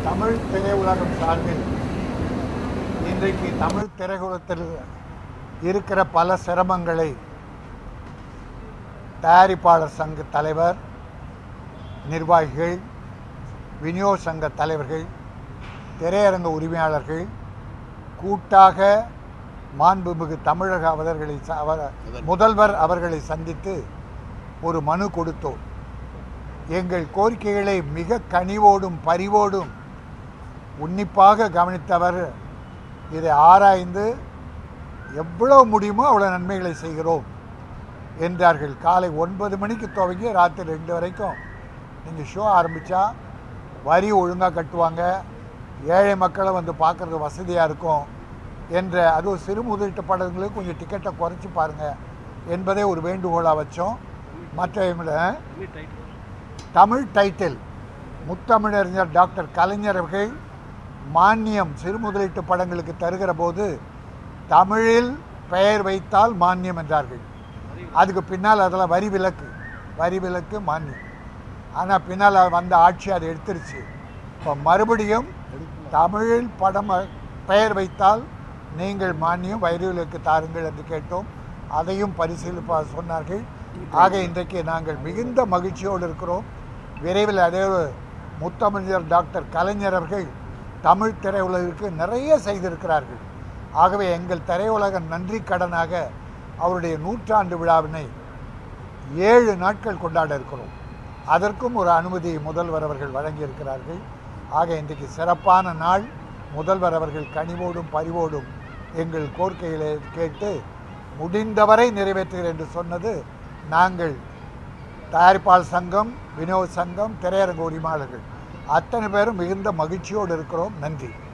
தமிழ் திரையுலகம் சார்பில் இன்றைக்கு தமிழ் திரையுலகத்தில் இருக்கிற பல சிரமங்களை தயாரிப்பாளர் சங்க தலைவர் நிர்வாகிகள் விநியோக சங்க தலைவர்கள் திரையரங்க உரிமையாளர்கள் கூட்டாக மாண்புமிகு தமிழக அவர்களை ச- அவர் முதல்வர் அவர்களை சந்தித்து ஒரு மனு கொடுத்தோம் எங்கள் கோரிக்கைகளை மிக கனிவோடும் பரிவோடும் உன்னிப்பாக கவனித்தவர் இதை ஆராய்ந்து எவ்வளவு முடியுமோ அவ்வளோ நன்மைகளை செய்கிறோம் என்றார்கள் காலை ஒன்பது மணிக்கு துவங்கி ராத்திரி ரெண்டு வரைக்கும் நீங்கள் ஷோ ஆரம்பித்தா வரி ஒழுங்காக கட்டுவாங்க ஏழை மக்களை வந்து பார்க்குறது வசதியாக இருக்கும் என்ற அதுவும் சிறு முதலீட்டு படங்களுக்கு கொஞ்சம் டிக்கெட்டை குறைச்சி பாருங்கள் என்பதை ஒரு வேண்டுகோளாக வச்சோம் மற்றவங்கள தமிழ் டைட்டில் முத்தமிழறிஞர் டாக்டர் கலைஞர் அவர்கள் மானியம் சிறு முதலீட்டு படங்களுக்கு தருகிற போது தமிழில் பெயர் வைத்தால் மானியம் என்றார்கள் அதுக்கு பின்னால் அதில் வரி விலக்கு வரி விலக்கு மானியம் ஆனால் பின்னால் வந்த ஆட்சி அதை எடுத்துருச்சு இப்போ மறுபடியும் தமிழில் படம் பெயர் வைத்தால் நீங்கள் மானியம் வரி விலக்கு தாருங்கள் என்று கேட்டோம் அதையும் பரிசீலிப்பா சொன்னார்கள் ஆக இன்றைக்கு நாங்கள் மிகுந்த மகிழ்ச்சியோடு இருக்கிறோம் விரைவில் அதே முத்தமிழர் டாக்டர் கலைஞர் அவர்கள் தமிழ் திரையுலகிற்கு நிறைய செய்திருக்கிறார்கள் ஆகவே எங்கள் திரையுலக நன்றி கடனாக அவருடைய நூற்றாண்டு விழாவினை ஏழு நாட்கள் கொண்டாட இருக்கிறோம் அதற்கும் ஒரு அனுமதி முதல்வர் அவர்கள் வழங்கியிருக்கிறார்கள் ஆக இன்றைக்கு சிறப்பான நாள் முதல்வர் அவர்கள் கனிவோடும் பரிவோடும் எங்கள் கோரிக்கைகளை கேட்டு முடிந்தவரை நிறைவேற்றுகிறேன் என்று சொன்னது நாங்கள் தயாரிப்பாளர் சங்கம் வினோத் சங்கம் திரையரங்க உரிமையாளர்கள் அத்தனை பேரும் மிகுந்த மகிழ்ச்சியோடு இருக்கிறோம் நன்றி